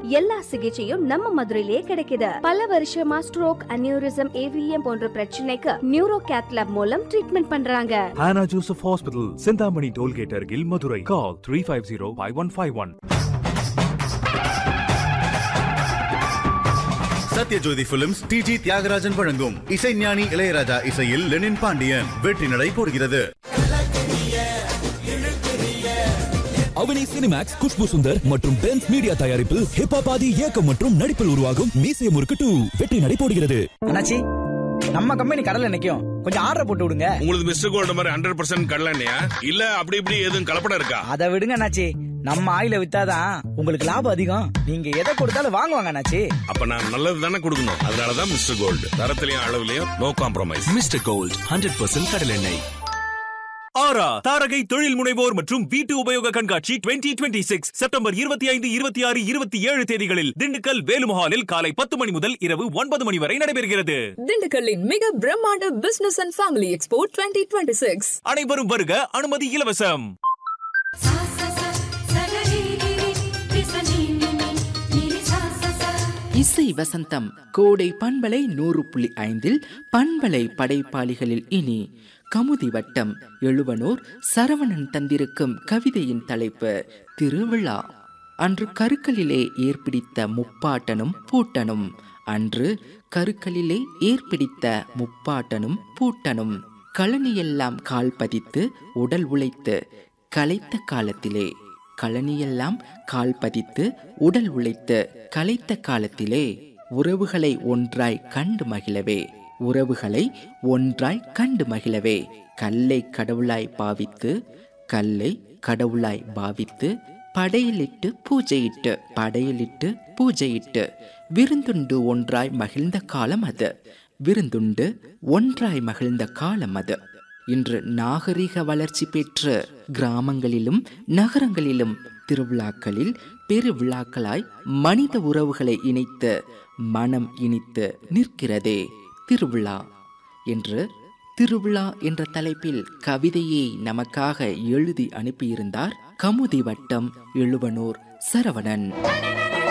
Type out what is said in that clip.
எல்லா சிகிச்சையும் நம்ம மதுரையிலேயே கிடைக்குது பல வருஷமா ஸ்ட்ரோக் அனியூரிசம் ஏவிஎம் போன்ற பிரச்சனைக்கு நியூரோ கேத்லாப் மூலம் ட்ரீட்மெண்ட் பண்றாங்க Hannah Joseph Hospital, Sindhamani Tollgate, Argil, Madurai. Call 350 5151. Sathyajyothi films TG Thyagarajan வழங்கும் இசைஞானி இளையராஜா இசையில் லெனின் பாண்டியன் வெற்றி நடை போடுகிறது அவனி சினிமேக்ஸ் குஷ்பு சுந்தர் மற்றும் பென்ஸ் மீடியா தயாரிப்பில் ஹிப்பாபாதி இயக்கம் மற்றும் நடிப்பில் உருவாகும் மீசை முறுக்கு டூ வெற்றி நடை போடுகிறது அண்ணாச்சி நம்ம கம்பெனி கடல்ல நிக்கும் கொஞ்சம் ஆர்டர் போட்டு விடுங்க உங்களுக்கு மிஸ்டர் கோல்டு மாதிரி ஹண்ட்ரட் பர்சன்ட் கடலண்ணையா இல்ல அப்படி இப்படி எதுவும் கலப்படம் இருக்கா அதை விடுங்க அண்ணாச்சி நம்ம ஆயில வித்தாதான் உங்களுக்கு லாபம் அதிகம் நீங்க எதை கொடுத்தாலும் வாங்குவாங்க அண்ணாச்சி அப்ப நான் நல்லது தானே கொடுக்கணும் அதனாலதான் மிஸ்டர் கோல்டு தரத்திலையும் அளவுலயும் no compromise mister gold hundred percent கடல் எண்ணெய் ஆரா தாரகை தொழில் முனைவோர் மற்றும் வீட்டு உபயோக கண்காட்சி 2026 சிக்ஸ் செப்டம்பர் இருபத்தி ஐந்து இருபத்தி ஆறு இருபத்தி ஏழு தேதிகளில் திண்டுக்கல் வேலுமஹாலில் காலை பத்து மணி முதல் இரவு ஒன்பது மணி வரை நடைபெறுகிறது திண்டுக்கல்லின் மிக பிரம்மாண்ட business and family expo twenty twenty six அனைவரும் வருக அனுமதி இலவசம் இசை வசந்தம் கோடை பண்பலை நூறு புள்ளி ஐந்தில் பண்பலை படைப்பாளிகளில் இனி கமுதி வட்டம் எழுவனூர் சரவணன் தந்திருக்கும் கவிதையின் தலைப்பு திருவிழா அன்று கருக்களிலே ஏற்பிடித்த முப்பாட்டனும் பூட்டனும் அன்று கருக்களிலே ஏற்பிடித்த முப்பாட்டனும் பூட்டனும் கழனியெல்லாம் கால் பதித்து உடல் உழைத்து களைத்த காலத்திலே கழனியெல்லாம் கால் பதித்து உடல் உழைத்து களைத்த காலத்திலே உறவுகளை ஒன்றாய் கண்டு மகிழவே உறவுகளை ஒன்றாய் கண்டு மகிழவே கல்லை கடவுளாய் பாவித்து கல்லை கடவுளாய் பாவித்து படையலிட்டு பூஜையிட்டு படையலிட்டு பூஜையிட்டு விருந்துண்டு ஒன்றாய் மகிழ்ந்த காலம் அது விருந்துண்டு ஒன்றாய் மகிழ்ந்த காலம் அது இன்று நாகரிக வளர்ச்சி பெற்று கிராமங்களிலும் நகரங்களிலும் திருவிழாக்களில் பெருவிழாக்களாய் மனித உறவுகளை இணைத்து மனம் இனித்து நிற்கிறதே திருவிழா என்று திருவிழா என்ற தலைப்பில் கவிதையை நமக்காக எழுதி அனுப்பியிருந்தார் கமுதி வட்டம் எழுவனூர் சரவணன்